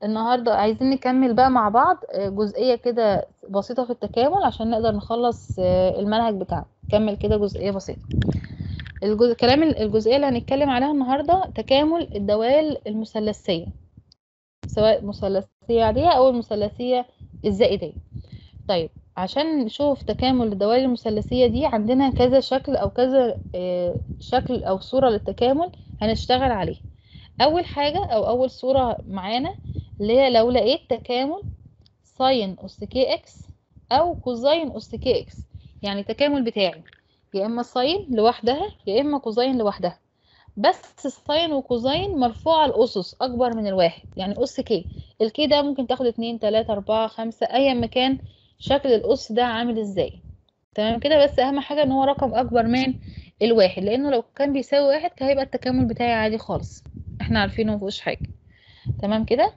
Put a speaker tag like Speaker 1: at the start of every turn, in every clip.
Speaker 1: النهاردة عايزين نكمل بقى مع بعض آه، جزئية كده بسيطة في التكامل عشان نقدر نخلص آه، المنهج بتاعنا نكمل كده جزئية بسيطة الجزء الكلام الجزئية اللي هنتكلم عليها النهاردة تكامل الدوال المثلثية سواء مثلثية عادية أو المثلثية الزائدية طيب عشان نشوف تكامل الدوال المثلثية دي عندنا كذا شكل أو كذا آه، شكل أو صورة للتكامل هنشتغل عليه أول حاجة أو أول صورة معانا اللي هي لو لقيت تكامل ساين أس كي إكس أو كوزين أس كي إكس يعني تكامل بتاعي يا إما ساين لوحدها يا إما كوزين لوحدها بس الساين وكوزين مرفوعة الأسس أكبر من الواحد يعني أس كي الكي ده ممكن تاخد اتنين تلاتة أربعة خمسة أيا ما كان شكل الأس ده عامل إزاي تمام كده بس أهم حاجة إن هو رقم أكبر من الواحد لأنه لو كان بيساوي واحد كان هيبقى التكامل بتاعي عادي خالص احنا عارفينه مفيهوش حاجة تمام كده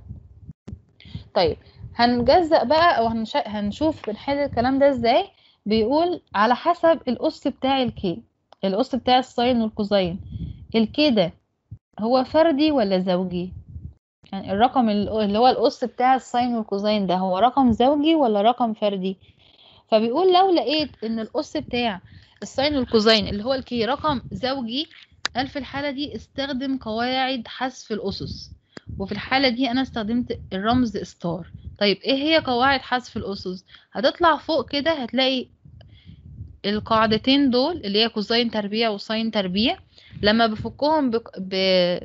Speaker 1: طيب هنجزأ بقى او هنش... هنشوف بنحل الكلام ده ازاي بيقول على حسب الأس بتاع الكي الأس بتاع الساين والكوزين الكي ده هو فردي ولا زوجي يعني الرقم ال- اللي هو الأس بتاع الساين والكوزين ده هو رقم زوجي ولا رقم فردي فبيقول لو لقيت ان الأس بتاع الساين والكوزين اللي هو الكي رقم زوجي قال في الحالة دي استخدم قواعد حذف الأسس وفي الحالة دي أنا استخدمت الرمز ستار طيب ايه هي قواعد حذف الأسس هتطلع فوق كده هتلاقي القاعدتين دول اللي هي كوزين تربيع وساين تربيع لما بفكهم بق... ب...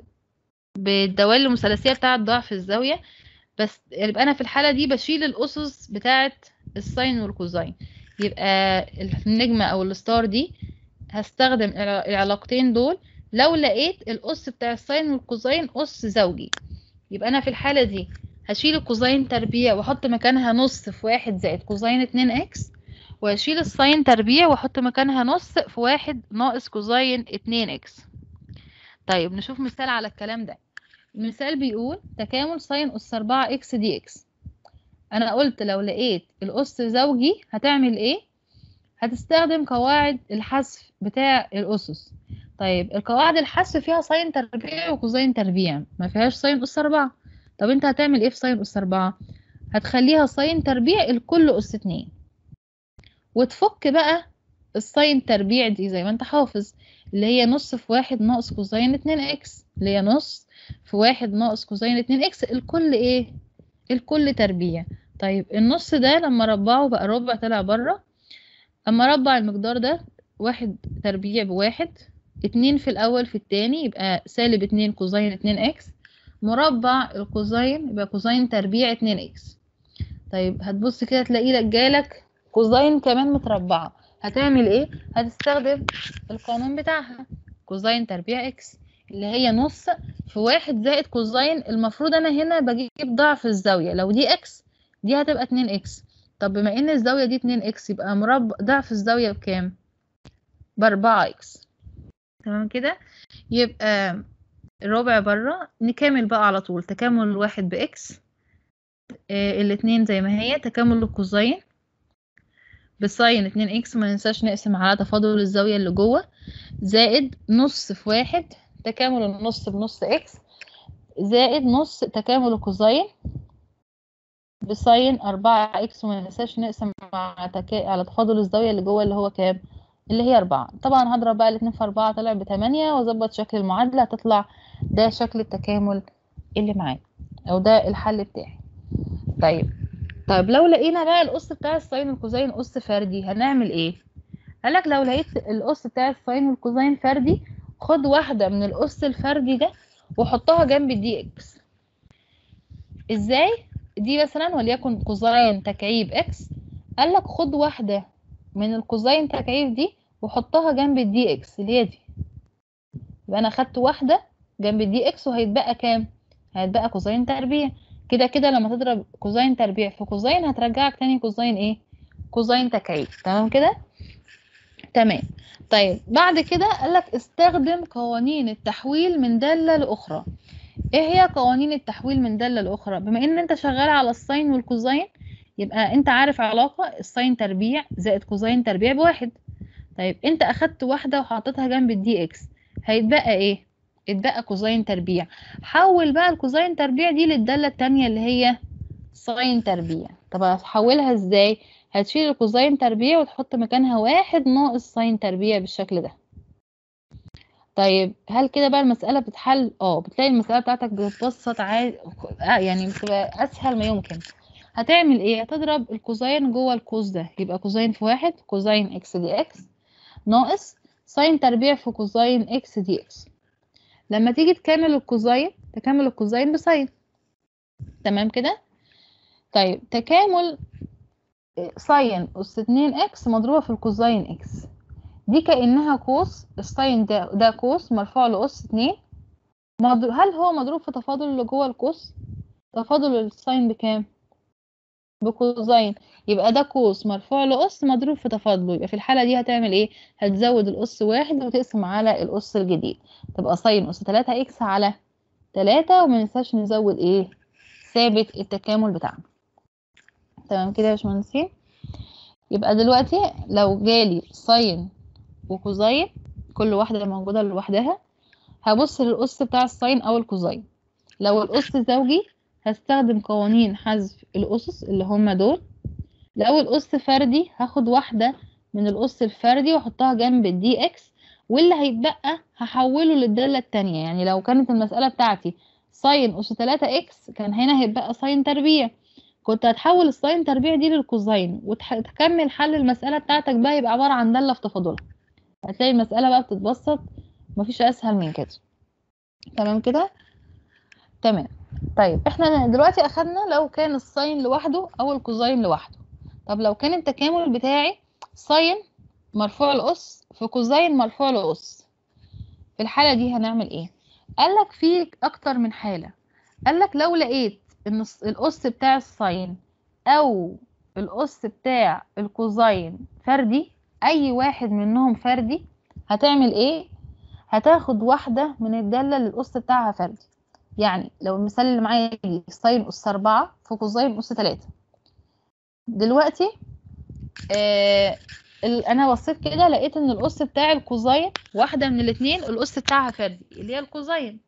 Speaker 1: بالدوال المثلثية بتاعة ضعف الزاوية بس يبقى أنا في الحالة دي بشيل الأسس بتاعة الساين والكوزين يبقى النجمة أو الستار دي هستخدم الع- العلاقتين دول لو لقيت الأس بتاع الساين والكوزين أس زوجي يبقى أنا في الحالة دي هشيل الكوزين تربيع واحط مكانها نص في واحد زائد كوزين اتنين اكس وهشيل الساين تربيع واحط مكانها نص في واحد ناقص كوزين اتنين اكس طيب نشوف مثال على الكلام ده المثال بيقول تكامل ساين أس أربعة اكس دي اكس أنا قلت لو لقيت الأس زوجي هتعمل ايه هتستخدم قواعد الحذف بتاع الأسس طيب القواعد الحذف فيها ساين تربيع وكوزين تربيع ما فيهاش ساين أس أربعة طب انت هتعمل ايه في ساين أس أربعة هتخليها ساين تربيع الكل أس اتنين وتفك بقى الساين تربيع دي زي ما انت حافظ اللي هي نص في واحد ناقص كوزين اتنين اكس اللي هي نص في واحد ناقص كوزين اتنين اكس الكل ايه الكل تربيع طيب النص ده لما ربعه بقى ربع طلع بره اما ربع المقدار ده واحد تربيع بواحد اتنين في الاول في التاني يبقى سالب اتنين كوزين اتنين اكس مربع الكوزين يبقى كوزين تربيع اتنين اكس طيب هتبص كده تلاقي لك جالك كوزين كمان متربعة هتعمل ايه هتستخدم القانون بتاعها كوزين تربيع اكس اللي هي نص في واحد زائد كوزين المفروض انا هنا بجيب ضعف الزاوية لو دي اكس دي هتبقى اتنين اكس طب بما ان الزاوية دي اتنين اكس يبقى مربع ضعف الزاوية بكام باربعة اكس تمام كده يبقى الربع بره نكمل بقى على طول تكامل الواحد بإكس آه الاتنين زي ما هي تكامل الكوزين بساين اتنين إكس ما ننساش نقسم على تفاضل الزاوية اللي جوه زائد نص في واحد تكامل النص بنص إكس زائد نص تكامل الكوزين بساين أربعة إكس وما ننساش نقسم على, تكا... على تفاضل الزاوية اللي جوه اللي هو كام اللي هي أربعة طبعا هضرب بقى الاتنين في أربعة طلع بتمانية وأظبط شكل المعادلة هتطلع ده شكل التكامل اللي معايا أو ده الحل بتاعي طيب طيب لو لقينا بقى الأس بتاع الساين والكوزين أس فردي هنعمل إيه؟ قالك لو لقيت الأس بتاع الساين والكوزين فردي خد واحدة من الأس الفردي ده وحطها جنب الدي إكس إزاي؟ دي مثلا وليكن كوزين تكعيب إكس قالك خد واحدة من الكوزين تكعيب دي وحطها جنب الدي إكس اللي هي دي يبقى أنا خدت واحدة جنب الدي إكس وهيتبقى كام؟ هيتبقى كوزين تربيع كده كده لما تضرب كوزين تربيع في كوزين هترجعك تاني كوزين ايه كوزين تكعيب تمام كده تمام طيب بعد كده قالك استخدم قوانين التحويل من دالة لأخرى ايه هي قوانين التحويل من دالة لأخرى بما ان انت شغال على الساين والكوزين يبقى انت عارف علاقة الساين تربيع زائد كوزين تربيع بواحد طيب انت اخدت واحدة وحطيتها جنب الدي اكس هيتبقى ايه اتبقى كوزين تربيع حول بقى الكوزين تربيع دي للدالة التانية اللي هي ساين تربيع طب هتحولها ازاي هتشيل الكوزين تربيع وتحط مكانها واحد ناقص ساين تربيع بالشكل ده طيب هل كده بقى المسألة بتتحل اه بتلاقي المسألة بتاعتك بتتبسط عادي آه يعني بتبقى أسهل ما يمكن هتعمل ايه هتضرب الكوزين جوه القوس ده يبقى كوزين في واحد كوزين اكس دي اكس ناقص ساين تربيع في كوزين اكس دي اكس لما تيجي تكمل الكوزين تكمل الكوزين بساين تمام كده طيب تكامل ساين أس 2 اكس مضروبة في الكوزين اكس دي كأنها قوس الساين ده ده قوس مرفوع لأس 2 مضروب هل هو مضروب في تفاضل اللي جوه القوس تفاضل الساين بكام بكوزين يبقى ده قوس مرفوع لأس مضروب في تفاضله يبقى في الحالة دي هتعمل ايه هتزود الأس واحد وتقسم على الأس الجديد تبقى ساين أس 3 اكس على 3 وما ننساش نزود ايه ثابت التكامل بتاعنا تمام كده يا باشمهندسين يبقى دلوقتي لو جالي ساين وكوزين كل واحدة موجودة لوحدها هبص للأس بتاع الساين أو الكوزين لو الأس زوجي هستخدم قوانين حذف الأسس اللي هما دول لو الأس فردي هاخد واحدة من الأس الفردي واحطها جنب الدي اكس واللي هيتبقى هحوله للدالة التانية يعني لو كانت المسألة بتاعتي ساين أس 3 اكس كان هنا هيتبقى ساين تربيع كنت هتحول الساين تربيع دي للكوزين وتكمل حل المسألة بتاعتك بقى يبقى عبارة عن دالة في تفاضلها هتلاقي المسألة بقى بتتبسط مفيش أسهل من كده تمام كده تمام طيب احنا دلوقتي أخدنا لو كان الساين لوحده أو الكوزين لوحده طب لو كان التكامل بتاعي ساين مرفوع الأس في كوزين مرفوع الأس في الحالة دي هنعمل ايه قالك في أكتر من حالة قالك لو لقيت ان الأس بتاع الساين أو الأس بتاع الكوزين فردي أي واحد منهم فردي هتعمل ايه هتاخد واحدة من الدالة اللي الأس بتاعها فردي يعني لو المثال اللي معايا دي ساين أس أربعة في كوزين أس تلاتة دلوقتي آه أنا بصيت كده لقيت إن الأس بتاع الكوزين واحدة من الاتنين الأس بتاعها فردي اللي هي الكوزين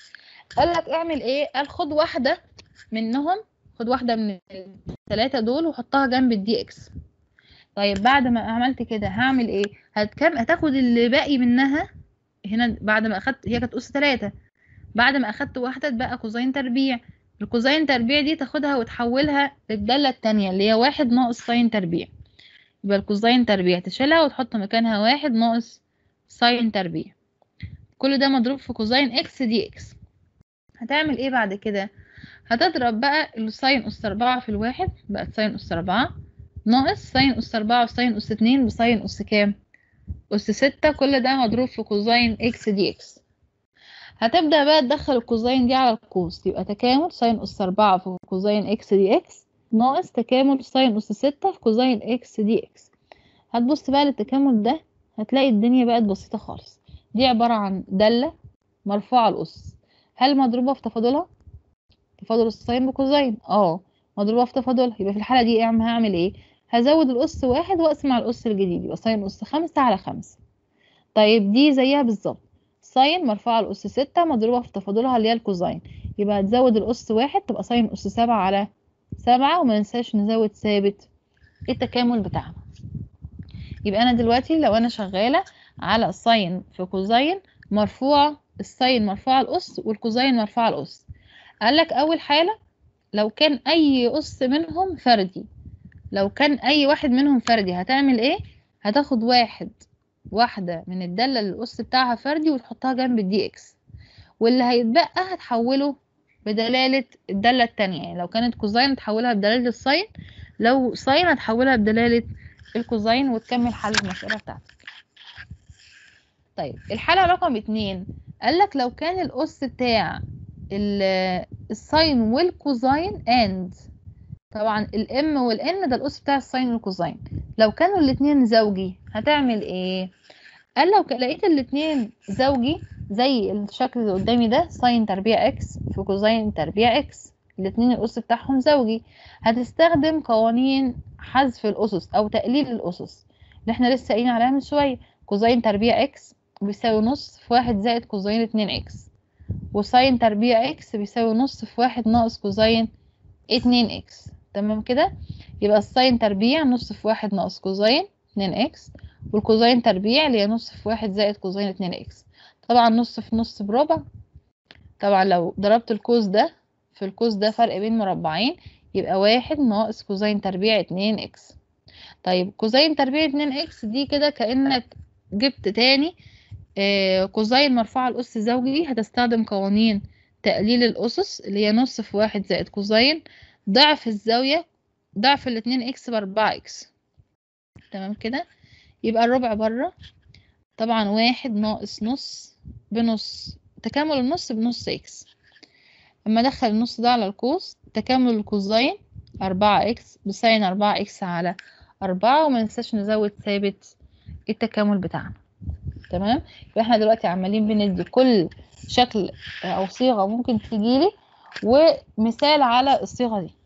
Speaker 1: قالك اعمل ايه قال خد واحدة منهم خد واحدة من الثلاثة دول وحطها جنب الدي اكس طيب بعد ما عملت كده هعمل ايه هتكم هتاخد اللي باقي منها هنا بعد ما اخدت هي كانت اس 3 بعد ما اخدت واحدة تبقى كوزين تربيع الكوزين تربيع دي تاخدها وتحولها للدالة التانية اللي هي واحد ناقص ساين تربيع يبقى الكوزين تربيع تشيلها وتحط مكانها واحد ناقص ساين تربيع كل ده مضروب في كوزين اكس دي اكس هتعمل ايه بعد كده هتضرب بقى الساين أس أربعة في الواحد بقت ساين أس أربعة ناقص ساين أس أربعة وساين أس اتنين بساين أس كام؟ أس ستة كل ده مضروب في كوزين إكس دي إكس هتبدأ بقى تدخل الكوزين دي على القوس يبقى تكامل ساين أس أربعة في كوزين إكس دي إكس ناقص تكامل ساين أس ستة في كوزين إكس دي إكس هتبص بقى للتكامل ده هتلاقي الدنيا بقت بسيطة خالص دي عبارة عن دالة مرفوعة الأس هل مضروبة في تفاضلها؟ تفاضل الساين بكوزين اه مضروبة في تفاضلها يبقى في الحالة دي هعمل ايه هزود الأس واحد وأقسم على الأس الجديد يبقى ساين أس خمسة على خمسة طيب دي زيها بالظبط ساين مرفوعة الأس ستة مضروبة في تفاضلها اللي هي الكوزين يبقى هتزود الأس واحد تبقى ساين أس سبعة على سبعة وما ننساش نزود ثابت التكامل بتاعنا يبقى أنا دلوقتي لو أنا شغالة على ساين في كوزين مرفوعة الساين مرفوعة الأس والكوزين مرفوعة الأس قالك أول حالة لو كان أي أس منهم فردي لو كان أي واحد منهم فردي هتعمل إيه؟ هتاخد واحد واحدة من الدالة اللي الأس بتاعها فردي وتحطها جنب الدي إكس واللي هيتبقى هتحوله بدلالة الدالة التانية يعني لو كانت كوزين هتحولها بدلالة الساين لو ساين هتحولها بدلالة الكوزين وتكمل حل المسألة بتاعتك طيب الحالة رقم اتنين قالك لو كان الأس بتاع الساين والكوزين اند طبعا الام والان ده الأس بتاع الساين والكوزين لو كانوا الاتنين زوجي هتعمل ايه قال لو لقيت الاتنين زوجي زي الشكل اللي قدامي ده ساين تربيع اكس في كوزين تربيع اكس الاتنين الأس بتاعهم زوجي هتستخدم قوانين حذف الأسس أو تقليل الأسس اللي احنا لسه قايلين عليها من شوية كوزين تربيع اكس بيساوي نص في واحد زائد كوزين اتنين اكس وساين تربيع اكس بيساوي نص في واحد ناقص كوزين اتنين اكس تمام كده يبقى الساين تربيع نص في واحد ناقص كوزين اتنين اكس والكوزين تربيع اللي هي نص في واحد زائد كوزين اتنين اكس طبعا نص في نص بربع طبعا لو ضربت الكوز ده في الكوز ده فرق بين مربعين يبقى واحد ناقص كوزين تربيع اتنين اكس طيب كوزين تربيع اتنين اكس دي كده كأنك جبت تاني آه كوزين مرفوعة الأس زوجي هتستخدم قوانين تقليل الأسس اللي هي نص في واحد زائد كوزين ضعف الزاوية ضعف الاتنين اكس بأربعة اكس تمام كده يبقى الربع بره طبعا واحد ناقص نص بنص تكامل النص بنص اكس اما ادخل النص ده على القوس تكامل القوسين أربعة اكس بساين أربعة اكس على أربعة وما ننساش نزود ثابت التكامل بتاعنا تمام يبقى احنا دلوقتي عمالين بندي كل شكل او صيغة ممكن تجيلي ومثال على الصيغة دي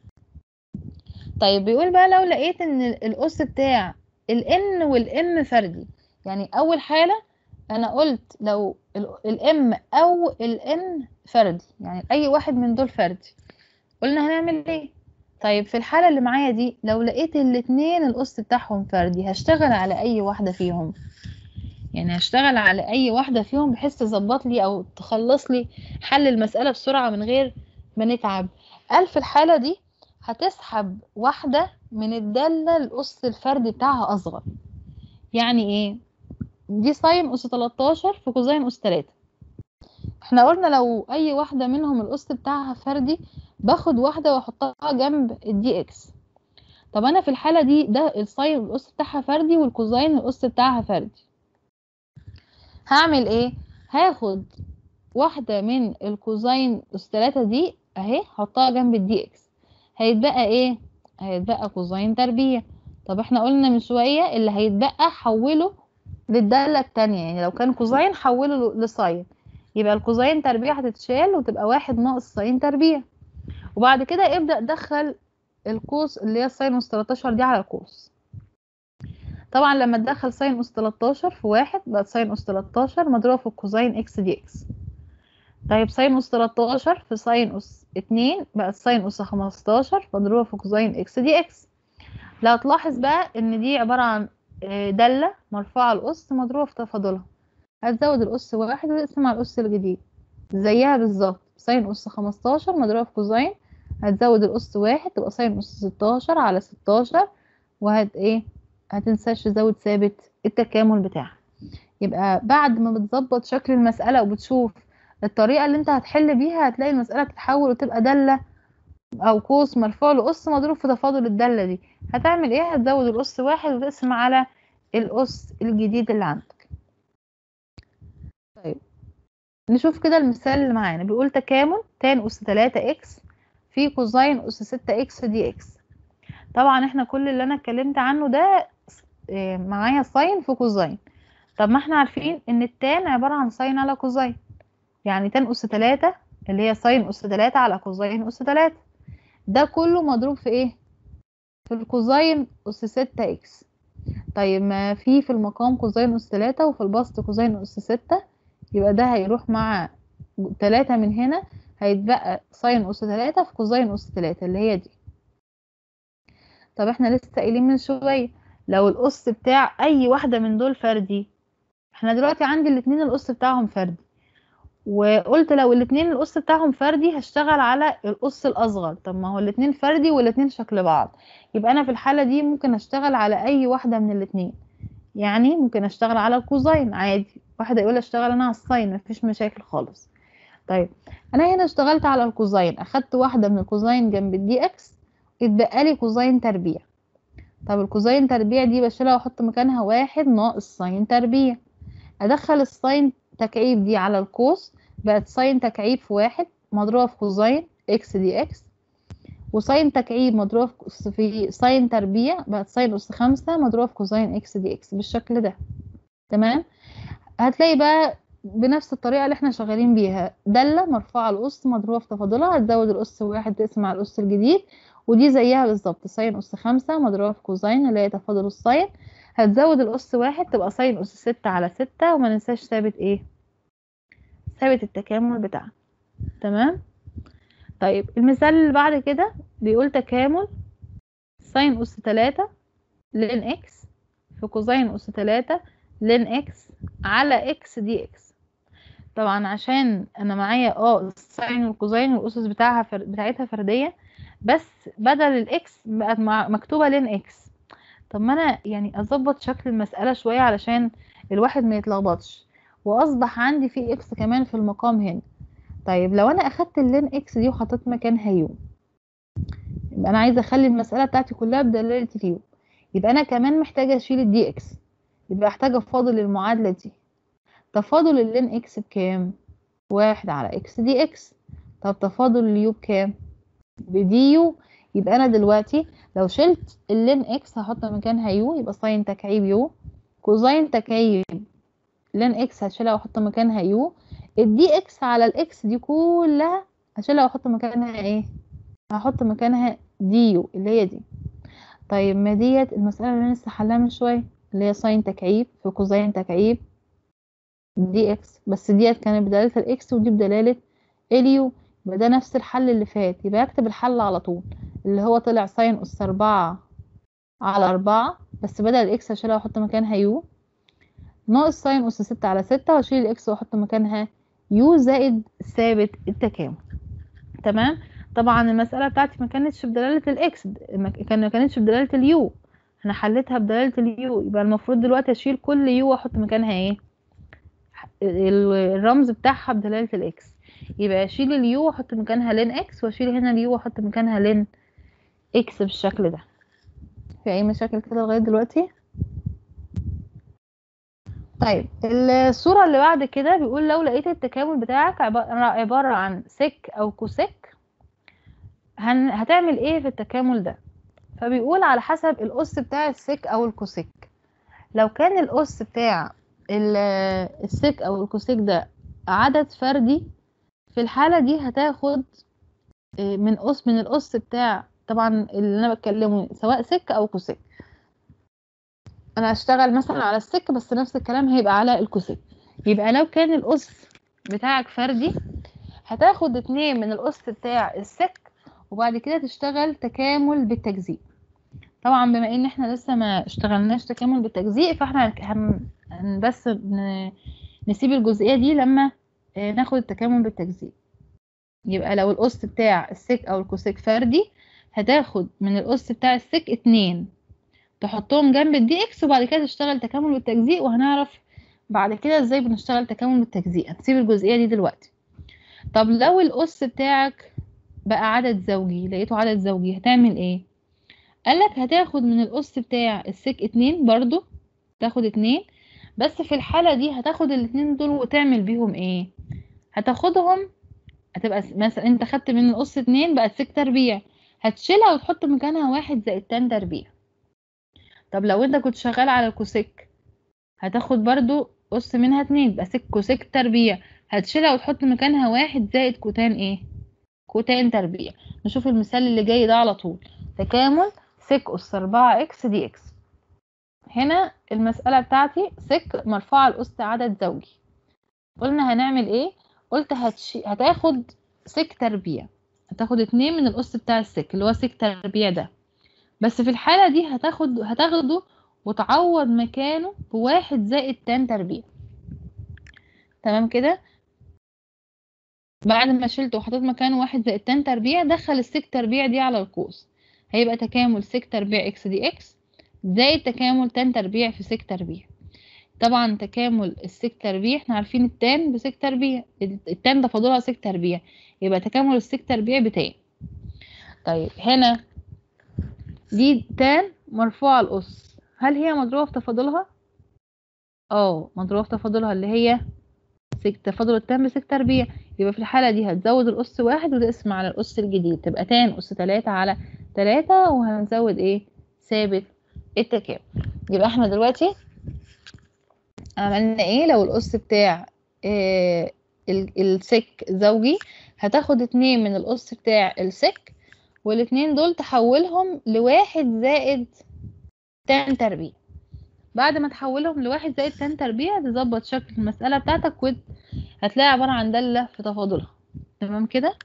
Speaker 1: طيب بيقول بقى لو لقيت ان الأس بتاع الان والام فردي يعني اول حالة انا قلت لو الام او الان فردي يعني اي واحد من دول فردي قلنا هنعمل ايه طيب في الحالة اللي معايا دي لو لقيت الاتنين الأس بتاعهم فردي هشتغل على أي واحدة فيهم يعني هشتغل على أي واحدة فيهم بحيث تظبط لي أو تخلص لي حل المسألة بسرعة من غير ما نتعب قال في الحالة دي هتسحب واحدة من الدالة الأس الفردي بتاعها أصغر يعني إيه دي ساين أس 13 في كوزين أس 3 احنا قلنا لو أي واحدة منهم الأس بتاعها فردي باخد واحدة واحطها جنب الدي اكس طب انا في الحالة دي ده الساين الأس بتاعها فردي والكوزين الأس بتاعها فردي هعمل ايه هاخد واحدة من الكوزين أس 3 دي اهي حطها جنب الدي اكس هيتبقى ايه هيتبقى كوزين تربيع طب احنا قلنا من شوية اللي هيتبقى حوله للدالة التانية يعني لو كان كوزين حوله لساين يبقى الكوزين تربيع هتتشال وتبقى واحد ناقص ساين تربيع وبعد كده ابدأ دخل القوس اللي هي الساين أس 13 دي على القوس طبعا لما تدخل ساين أس 13 في واحد بقت ساين أس 13 مضروبة في الكوزين اكس دي اكس طيب ساين أس 13 في ساين أس 2 بقت ساين أس 15 مضروبة في كوزين اكس دي اكس لا تلاحظ بقى ان دي عبارة عن دالة مرفوعة الأس مضروبة في تفاضلها هتزود الأس واحد وتقسم على الأس الجديد زيها بالظبط ساين أس 15 مضروبة في كوزين هتزود الأس واحد تبقى ساين أس 16 على 16 وهت ايه هتنساش تزود ثابت التكامل بتاعها يبقى بعد ما بتظبط شكل المسألة وبتشوف الطريقة اللي انت هتحل بيها هتلاقي المسألة تتحول وتبقى دالة أو قوس مرفوع لأس مضروب في تفاضل الدالة دي هتعمل ايه هتزود الأس واحد وتقسم على الأس الجديد اللي عندك طيب نشوف كده المثال اللي معانا بيقول تكامل تان أس 3 إكس في كوزين أس 6 إكس دي إكس طبعا احنا كل اللي أنا اتكلمت عنه ده معايا ساين في كوزين طب ما احنا عارفين ان التان عبارة عن ساين على كوزين يعني تان أس 3 اللي هي ساين أس 3 على كوزين أس 3 ده كله مضروب في ايه في الكوزين أس 6 إكس طيب ما في في المقام كوزين أس 3 وفي البسط كوزين أس 6 يبقى ده هيروح مع 3 من هنا هيتبقى ساين أس 3 في كوزين أس 3 اللي هي دي طب احنا لسه قايلين من شوية لو الأس بتاع أي واحدة من دول فردي احنا دلوقتي عندي الاتنين الأس بتاعهم فردي وقلت لو الاتنين الأس بتاعهم فردي هشتغل على الأس الأصغر طب ما هو الاتنين فردي والاتنين شكل بعض يبقى أنا في الحالة دي ممكن أشتغل على أي واحدة من الاتنين يعني ممكن أشتغل على الكوزين عادي واحدة يقول أشتغل أنا على الساين مفيش مشاكل خالص طيب أنا هنا اشتغلت على الكوزين أخدت واحدة من الكوزين جنب الدي إكس اتبقى لي كوزين تربيع طب الكوزين تربيع دي بشيلها واحط مكانها واحد ناقص ساين تربيع ادخل الساين تكعيب دي على القوس بقت ساين تكعيب في واحد مضروبة في كوزين اكس دي اكس وساين تكعيب مضروبة في ساين تربيع بقت ساين أس خمسة مضروبة في كوزين اكس دي اكس بالشكل ده تمام هتلاقي بقى بنفس الطريقة اللي احنا شغالين بيها دالة مرفوعة الأس مضروبة في تفاضلها هتزود الأس واحد تقسم على الأس الجديد ودي زيها بالظبط ساين أس خمسة مضروبة في كوزين اللي هي تفاضل الساين هتزود الأس واحد تبقى ساين أس ستة على ستة وما ننساش ثابت ايه ثابت التكامل بتاعنا تمام طيب المثال اللي بعد كده بيقول تكامل ساين أس تلاتة لين اكس في كوزين أس تلاتة لين اكس على اكس دي اكس طبعا عشان انا معايا اه الساين والكوزين والاسس بتاعها فر... بتاعتها فرديه بس بدل الاكس بقت مع... مكتوبه لين اكس طب ما انا يعني اظبط شكل المساله شويه علشان الواحد ما يتلخبطش واصبح عندي في اكس كمان في المقام هنا طيب لو انا اخدت اللين اكس دي وحطيت مكانها يو يبقى انا عايزه اخلي المساله بتاعتي كلها بدلاله اليو يبقى انا كمان محتاجه اشيل الدي اكس يبقى محتاجه افاضل المعادله دي تفاضل اللين اكس بكام واحد على اكس دي اكس طب تفاضل اليو بكام بدي يو يبقى انا دلوقتي لو شلت اللين اكس هحط مكانها يو يبقى ساين تكعيب يو كوزين تكعيب لين اكس هشيلها واحط مكانها يو الدي اكس على الاكس دي كلها هشيلها واحط مكانها ايه هحط مكانها دي يو اللي هي دي طيب ما ديت المسألة اللي لسه حلها من شوية اللي هي ساين تكعيب في كوزين تكعيب دي اكس بس ديت كانت بدلالة الاكس ودي بدلالة اليو يبقى ده نفس الحل اللي فات يبقى اكتب الحل على طول اللي هو طلع ساين اس أربعة على أربعة بس بدل الاكس هشيلها واحط مكانها يو ناقص ساين اس ستة على ستة واشيل الاكس واحط مكانها يو زائد ثابت التكامل تمام طبعا المسألة بتاعتي ما كانتش بدلالة الاكس ما كانتش بدلالة اليو انا حليتها بدلالة اليو يبقى المفروض دلوقتي اشيل كل يو واحط مكانها ايه الرمز بتاعها بدلالة الاكس يبقى اشيل اليو واحط مكانها لين اكس واشيل هنا اليو واحط مكانها لين اكس بالشكل ده في اي مشاكل كده لغاية دلوقتي طيب الصورة اللي بعد كده بيقول لو لقيت التكامل بتاعك عبارة عن سك او كوسك هن... هتعمل ايه في التكامل ده فبيقول على حسب الأس بتاع السك أو الكوسك لو كان الأس بتاع السك أو الكوسك ده عدد فردي في الحالة دي هتاخد من أس من الأس بتاع طبعا اللي أنا بتكلمه سواء سك أو كوسك أنا هشتغل مثلا على السك بس نفس الكلام هيبقى على الكوسك يبقى لو كان الأس بتاعك فردي هتاخد اتنين من الأس بتاع السك وبعد كده تشتغل تكامل بالتجزيء طبعا بما ان احنا لسه ما اشتغلناش تكامل بالتجزيء فاحنا هن بس نسيب الجزئية دي لما ناخد التكامل بالتجزيء يبقى لو الأس بتاع السك أو الكوسيك فردي هتاخد من الأس بتاع السك اتنين تحطهم جنب الدي اكس وبعد كده تشتغل تكامل بالتجزيء وهنعرف بعد كده ازاي بنشتغل تكامل بالتجزيء هنسيب الجزئية دي دلوقتي طب لو الأس بتاعك بقى عدد زوجي لقيته عدد زوجي هتعمل ايه قالك هتاخد من الأس بتاع السك اتنين برضو تاخد اتنين بس في الحالة دي هتاخد الاتنين دول وتعمل بيهم ايه هتاخدهم هتبقى مثلا انت خدت من الأس اتنين بقت سك تربيع هتشيلها وتحط مكانها واحد زائد تان تربيع طب لو انت كنت شغال على الكوسيك هتاخد برضو أس منها اتنين بقى سك كوسيك تربيع هتشيلها وتحط مكانها واحد زائد كوتان ايه كوتان تربيع نشوف المثال اللي جاي ده على طول تكامل سك أس أربعة إكس دي إكس هنا المسألة بتاعتي سك مرفوعة لأس عدد زوجي قلنا هنعمل ايه قلت هتشي... هتاخد سك تربيع هتاخد اتنين من الأس بتاع السك اللي هو سك تربيع ده بس في الحالة دي هتاخد هتاخده وتعوض مكانه بواحد زائد تان تربيع تمام كده بعد ما شلته وحطيت مكانه واحد زائد تان تربيع دخل السك تربيع دي على القوس هيبقى تكامل سك تربيع اكس دي اكس زائد تكامل تان تربيع في سك تربيع طبعا تكامل السك تربيع احنا عارفين التان بسك تربيع التان ده فاضلها سك تربيع يبقى تكامل السك تربيع بتان طيب هنا دي تان مرفوعة الأس هل هي مضروبة في تفاضلها؟ اه مضروبة في تفاضلها اللي هي سك تفاضل التان بسك تربيع يبقى في الحالة دي هتزود الأس واحد وتقسم على الأس الجديد تبقى تان أس تلاتة على تلاتة وهنزود ايه ثابت التكامل يبقى احنا دلوقتي عملنا ايه لو الأس بتاع اه السك زوجي هتاخد اتنين من الأس بتاع السك والاتنين دول تحولهم لواحد زائد تان تربيع بعد ما تحولهم لواحد زائد تان تربيع تظبط شكل المسألة بتاعتك وهتلاقي عبارة عن دالة في تفاضلها تمام كده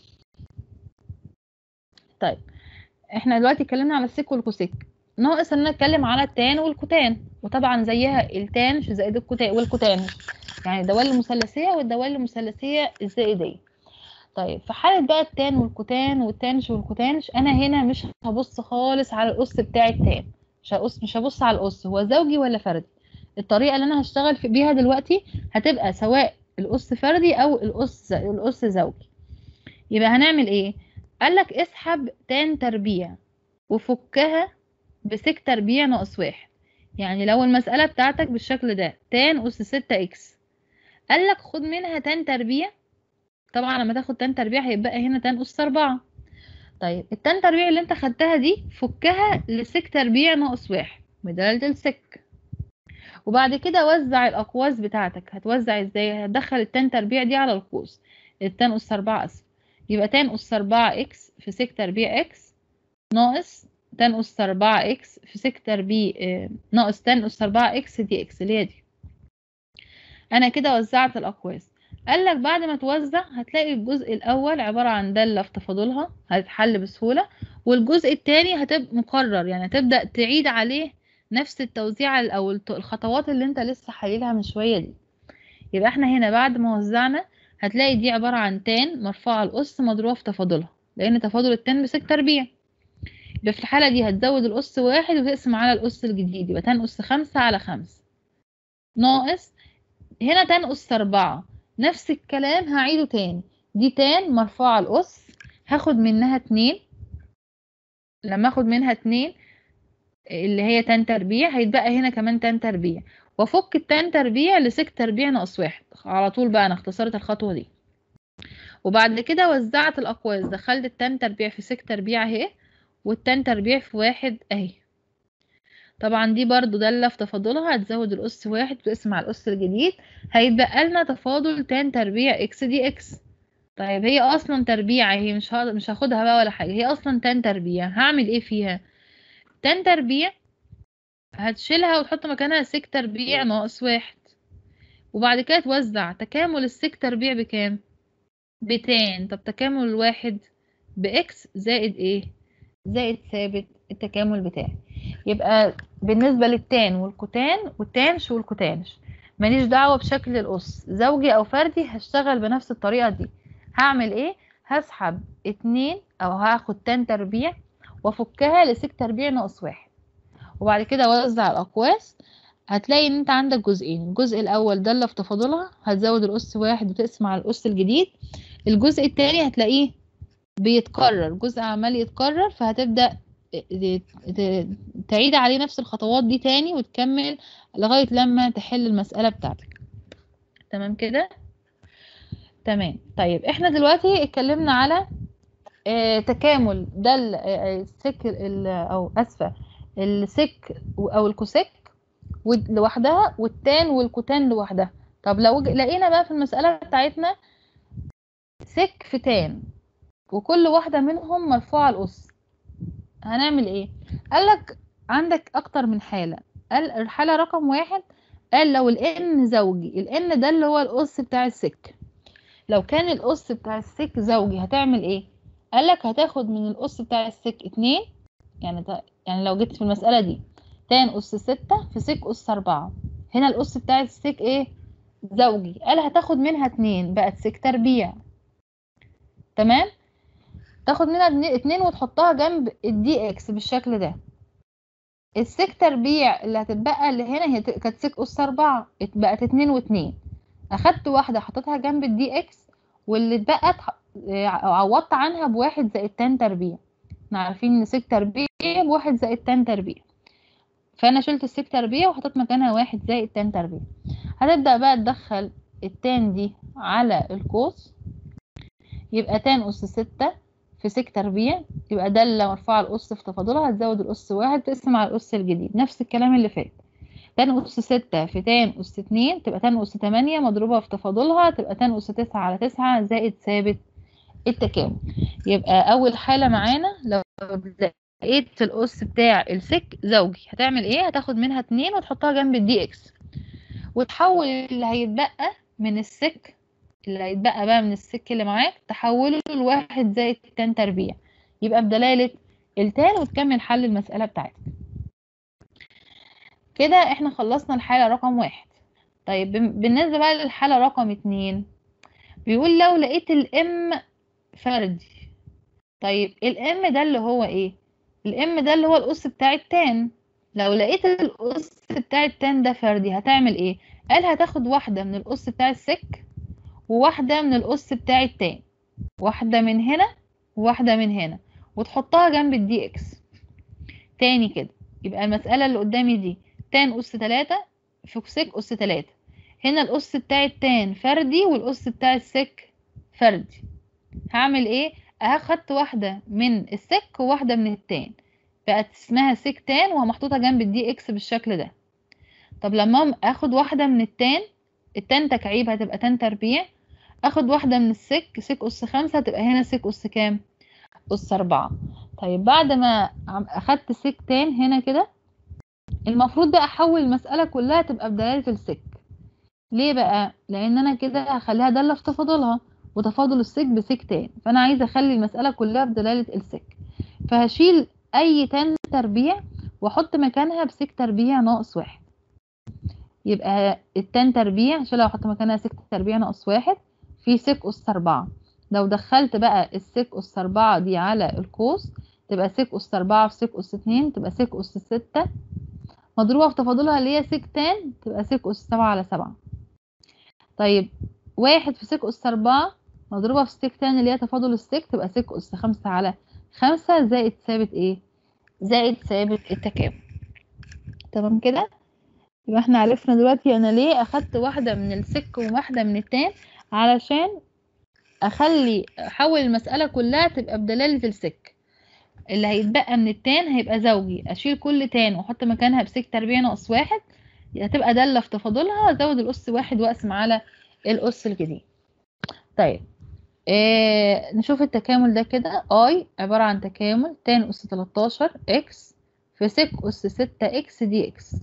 Speaker 1: طيب احنا دلوقتي اتكلمنا على السيك والكوسيك ناقص ان نتكلم على التان والكوتان وطبعا زيها التان زائد الكوتان والكوتان يعني الدوال المثلثيه والدوال المثلثيه الزائديه طيب في حاله بقى التان والكوتان والتانش والكوتانش انا هنا مش هبص خالص على القص بتاع التان مش هبص مش هبص على القص هو زوجي ولا فردي الطريقه اللي انا هشتغل بيها دلوقتي هتبقى سواء القص فردي او القص القص زوجي يبقى هنعمل ايه قال لك اسحب تان تربيع وفكها بسك تربيع ناقص واحد يعني لو المسألة بتاعتك بالشكل ده تان أس ستة إكس قال لك خد منها تان تربيع طبعا لما تاخد تان تربيع هيبقى هنا تان أس أربعة طيب التان تربيع اللي انت خدتها دي فكها لسك تربيع ناقص واحد بدالة السك وبعد كده وزع الأقواس بتاعتك هتوزع ازاي هتدخل التان تربيع دي على القوس التان أس أربعة أسف يبقى تان أس أربعة إكس في سك تربيع إكس ناقص تان أس أربعة إكس في سك تربيع آه، ناقص تان أس أربعة إكس دي إكس اللي هي دي أنا كده وزعت الأقواس قال لك بعد ما توزع هتلاقي الجزء الأول عبارة عن دالة في تفاضلها هتتحل بسهولة والجزء التاني هتبقى مقرر يعني هتبدأ تعيد عليه نفس التوزيع أو الخطوات اللي انت لسه حليلها من شوية دي يبقى احنا هنا بعد ما وزعنا هتلاقي دي عبارة عن تان مرفوعة الأس مضروبة في تفاضلها لأن تفاضل التان بسك تربيع يبقى في الحالة دي هتزود الأس واحد وتقسم على الأس الجديد يبقى تان أس خمسة على خمسة ناقص هنا تان أس أربعة نفس الكلام هعيده تاني دي تان مرفوعة الأس هاخد منها اتنين لما اخد منها اتنين اللي هي تان تربيع هيتبقى هنا كمان تان تربيع وافك التان تربيع لسك تربيع ناقص واحد على طول بقى انا اختصرت الخطوة دي وبعد كده وزعت الأقواس دخلت التان تربيع في سك تربيع اهي والتان تربيع في واحد اهي طبعا دي برضو دالة في تفاضلها هتزود الأس واحد وتقسم على الأس الجديد هيتبقى لنا تفاضل تان تربيع اكس دي اكس طيب هي أصلا تربيع هي مش هقدر مش هاخدها بقى ولا حاجة هي أصلا تان تربيع هعمل ايه فيها تان تربيع هتشيلها وتحط مكانها سك تربيع ناقص واحد وبعد كده توزع تكامل السك تربيع بكام بتان طب تكامل الواحد بإكس زائد ايه زائد ثابت التكامل بتاعي يبقى بالنسبة للتان والكوتان والتانش والكوتانش ماليش دعوة بشكل القص زوجي أو فردي هشتغل بنفس الطريقة دي هعمل ايه هسحب اتنين أو هاخد تان تربيع وافكها لسك تربيع ناقص واحد وبعد كده اوزع الأقواس هتلاقي ان انت عندك جزئين الجزء الاول دالة في تفاضلها هتزود الأس واحد وتقسم على الأس الجديد الجزء التاني هتلاقيه بيتكرر جزء عمال يتكرر فهتبدأ تعيد عليه نفس الخطوات دي تاني وتكمل لغاية لما تحل المسألة بتاعتك تمام كده تمام طيب احنا دلوقتي اتكلمنا على اه تكامل ده السك او اسفة السك او الكوسك لوحدها والتان والكوتان لوحدها طب لو لقينا بقى في المسألة بتاعتنا سك في تان وكل واحدة منهم مرفوعة الأس هنعمل ايه قال لك عندك اكتر من حالة قال الحالة رقم واحد قال لو الان زوجي الان ده اللي هو القص بتاع السك لو كان القص بتاع السك زوجي هتعمل ايه قال لك هتاخد من القص بتاع السك اتنين يعني ده يعني لو جيت في المسألة دي تان أس ستة في سك أس أربعة هنا القص بتاع السك ايه زوجي قال هتاخد منها اتنين بقت سك تربيع تمام تاخد منها اتنين وتحطها جنب الدي اكس بالشكل ده السك تربيع اللي هتتبقى اللي هنا هي كانت سك اس اربعة بقت اتنين واتنين اخدت واحدة حطيتها جنب الدي اكس واللي اتبقت عوضت عنها بواحد زائد تان تربيع احنا عارفين ان سك تربيع بواحد زائد تان تربيع فانا شلت السك تربيع وحطيت مكانها واحد زائد تان تربيع هتبدأ بقى تدخل التان دي على القوس يبقى تان أس ستة في سك تربيع يبقى دالة مرفوعة الأس في تفاضلها هتزود الأس واحد تقسم على الأس الجديد نفس الكلام اللي فات تان أس ستة في تان أس اتنين تبقى تان أس تمانية مضروبة في تفاضلها تبقى تان أس تسعة على تسعة زائد ثابت التكامل يبقى أول حالة معانا لو لقيت الأس بتاع السك زوجي هتعمل ايه هتاخد منها اتنين وتحطها جنب الدي اكس وتحول اللي هيتبقى من السك اللي هيتبقى بقى من السك اللي معاك تحوله لواحد زائد تان تربيع يبقى بدلالة التان وتكمل حل المسألة بتاعتك كده احنا خلصنا الحالة رقم واحد طيب بالنسبة بقى للحالة رقم اتنين بيقول لو لقيت الام فردي طيب الام ده اللي هو ايه الام ده اللي هو الأس بتاع التان لو لقيت الأس بتاع التان ده فردي هتعمل ايه قال هتاخد واحدة من الأس بتاع السك وواحدة من الأس بتاع التان واحدة من هنا وواحدة من هنا وتحطها جنب الدي اكس تاني كده يبقى المسألة اللي قدامي دي تان أس تلاتة في سك أس تلاتة هنا الأس بتاع التان فردي والأس بتاع السك فردي هعمل ايه اخدت واحدة من السك وواحدة من التان بقت اسمها سك تان ومحطوطة جنب الدي اكس بالشكل ده طب لما اخد واحدة من التان التان تكعيب هتبقى تان تربيع اخد واحدة من السك سك اس خمسة هتبقى هنا سك اس كام اس اربعة طيب بعد ما اخدت سك تان هنا كده المفروض بقى احول المسألة كلها تبقى بدلالة السك ليه بقى لان انا كده هخليها دالة في تفاضلها وتفاضل السك بسك تان فانا عايزه اخلي المساله كلها بدلاله السك فهشيل اي تان تربيع واحط مكانها بسك تربيع ناقص واحد يبقى التان تربيع هشيلها واحط مكانها سك تربيع ناقص واحد في سك اس اربعة لو دخلت بقى السك اس اربعة دي على القوس تبقى سك اس اربعة في سك اس اتنين تبقى سك اس ستة مضروبة في تفاضلها اللي هي سك تان تبقى سك اس سبعة على سبعة طيب واحد في سك اس اربعة مضروبة في سك تاني اللي هي تفاضل السك تبقى سك أس خمسة على خمسة زائد ثابت ايه زائد ثابت التكامل تمام كده يبقى احنا عرفنا دلوقتي انا ليه اخدت واحدة من السك وواحدة من التان علشان اخلي احول المسألة كلها تبقى بدلالة السك اللي هيتبقى من التان هيبقى زوجي اشيل كل تان واحط مكانها بسك تربيع ناقص واحد هتبقى دالة في تفاضلها ازود الأس واحد واقسم على الأس الجديد طيب إيه نشوف التكامل ده كده اي عبارة عن تكامل تان أس 13 اكس في سك أس 6 اكس دي اكس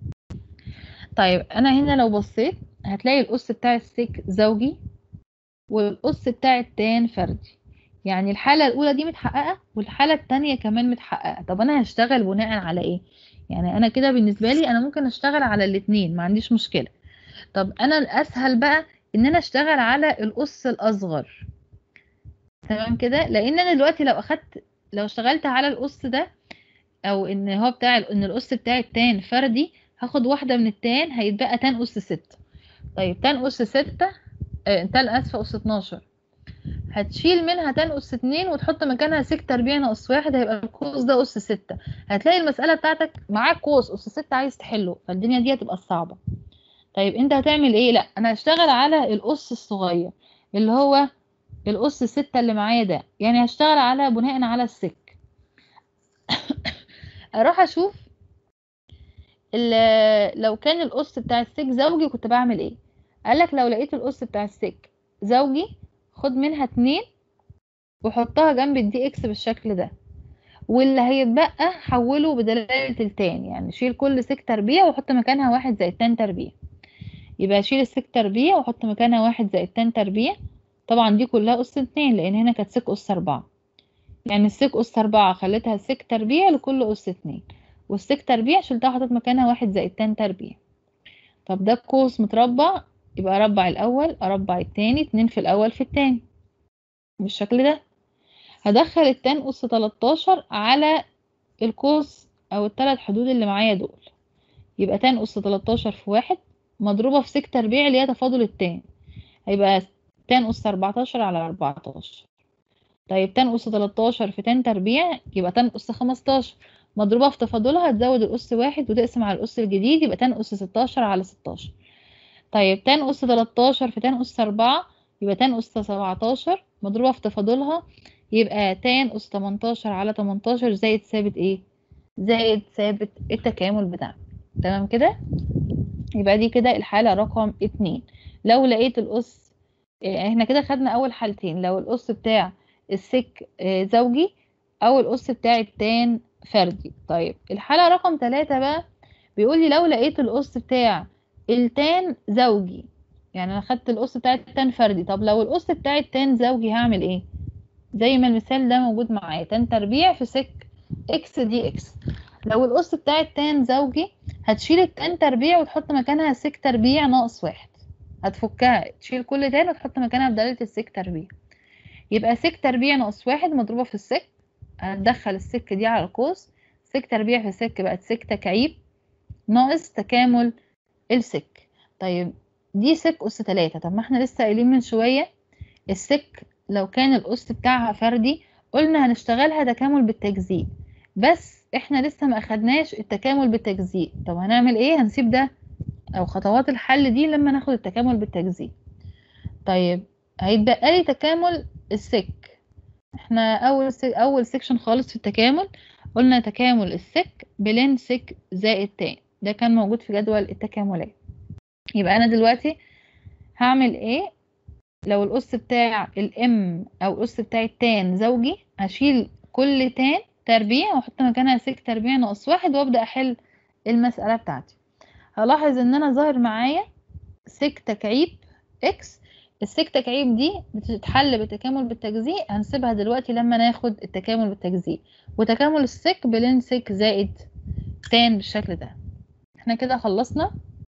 Speaker 1: طيب أنا هنا لو بصيت هتلاقي الأس بتاع السك زوجي والأس بتاع التان فردي يعني الحالة الأولى دي متحققة والحالة التانية كمان متحققة طب أنا هشتغل بناء على إيه؟ يعني أنا كده بالنسبة لي أنا ممكن أشتغل على الاتنين ما عنديش مشكلة طب أنا الأسهل بقى ان انا اشتغل على القص الاصغر تمام كده لان انا دلوقتي لو اخدت لو اشتغلت على القص ده او ان هو بتاع ان القص بتاع التان فردي هاخد واحده من التان هيتبقى تان قص ستة طيب تان قص ستة آه تان اسفه قص 12 هتشيل منها تان قص اتنين وتحط مكانها سك تربيع ناقص واحد هيبقى القوس ده قص ستة هتلاقي المسألة بتاعتك معاك قوس قص ستة عايز تحله فالدنيا دي هتبقى صعبة طيب انت هتعمل ايه لا انا هشتغل على القص الصغير اللي هو القص الستة اللي معايا ده يعني هشتغل على بناء على السك اروح اشوف لو كان القص بتاع السك زوجي كنت بعمل ايه قالك لو لقيت القص بتاع السك زوجي خد منها اتنين وحطها جنب الدي اكس بالشكل ده واللي هيتبقى حوله بدلالة التان يعني شيل كل سك تربيع وحط مكانها واحد زائد تان تربيع يبقى اشيل السك تربيع واحط مكانها واحد زائد تان تربيع طبعا دي كلها أس اتنين لأن هنا كانت سك أس أربعة يعني السك أس أربعة خليتها سك تربيع لكل أس اتنين والسك تربيع شلتها حطيت مكانها واحد زائد تان تربيع طب ده قوس متربع يبقى أربع الأول أربع التاني اتنين في الأول في التاني بالشكل ده هدخل التان أس تلاتاشر على القوس أو التلات حدود اللي معايا دول يبقى تان أس تلاتاشر في واحد مضروبة في سك تربيع اللي هي تفاضل التان هيبقى تان أس 14 على 14 طيب تان أس 13 في تان تربيع يبقى تان أس 15 مضروبة في تفاضلها تزود الأس واحد وتقسم على الأس الجديد يبقى تان أس 16 على 16 طيب تان أس 13 في تان أس 4 يبقى تان أس 17 مضروبة في تفاضلها يبقى تان أس 18 على 18 زائد ثابت ايه زائد ثابت التكامل بتاعنا تمام كده يبقى دي كده الحالة رقم اتنين لو لقيت الأس احنا كده خدنا أول حالتين لو الأس بتاع السك زوجي او الاس بتاع التان فردي طيب الحالة رقم ثلاثة بقى بيقول لي لو لقيت الاس بتاع التان زوجي يعني انا خدت الاس بتاع التان فردي طب لو الاس بتاع التان زوجي هعمل ايه زي ما المثال ده موجود معايا تان تربيع في سك اكس دي اكس لو الاس بتاع التان زوجي هتشيل التان تربيع وتحط مكانها سك تربيع ناقص واحد هتفكها تشيل كل تان وتحط مكانها بدالة السك تربيع يبقى سك تربيع ناقص واحد مضروبة في السك هتدخل السك دي على القوس سك تربيع في سك بقت سك تكعيب ناقص تكامل السك طيب دي سك أس تلاتة طب ما احنا لسه قايلين من شوية السك لو كان الأس بتاعها فردي قلنا هنشتغلها تكامل بالتجزيء بس احنا لسه ما اخدناش التكامل بالتجزيء طب هنعمل ايه هنسيب ده او خطوات الحل دي لما ناخد التكامل بالتجزيء طيب هيتبقى لي تكامل السك احنا اول سك اول سيكشن خالص في التكامل قلنا تكامل السك بلين سك زائد تان ده كان موجود في جدول التكاملات يبقى انا دلوقتي هعمل ايه لو الأس بتاع الام او الأس بتاع التان زوجي هشيل كل تان تربيع واحط مكانها سك تربيع ناقص واحد وابدأ احل المسألة بتاعتي هلاحظ ان انا ظاهر معايا سك تكعيب اكس السك تكعيب دي بتتحل بالتكامل بالتجزيء هنسيبها دلوقتي لما ناخد التكامل بالتجزيء وتكامل السك بلين سك زائد تان بالشكل ده احنا كده خلصنا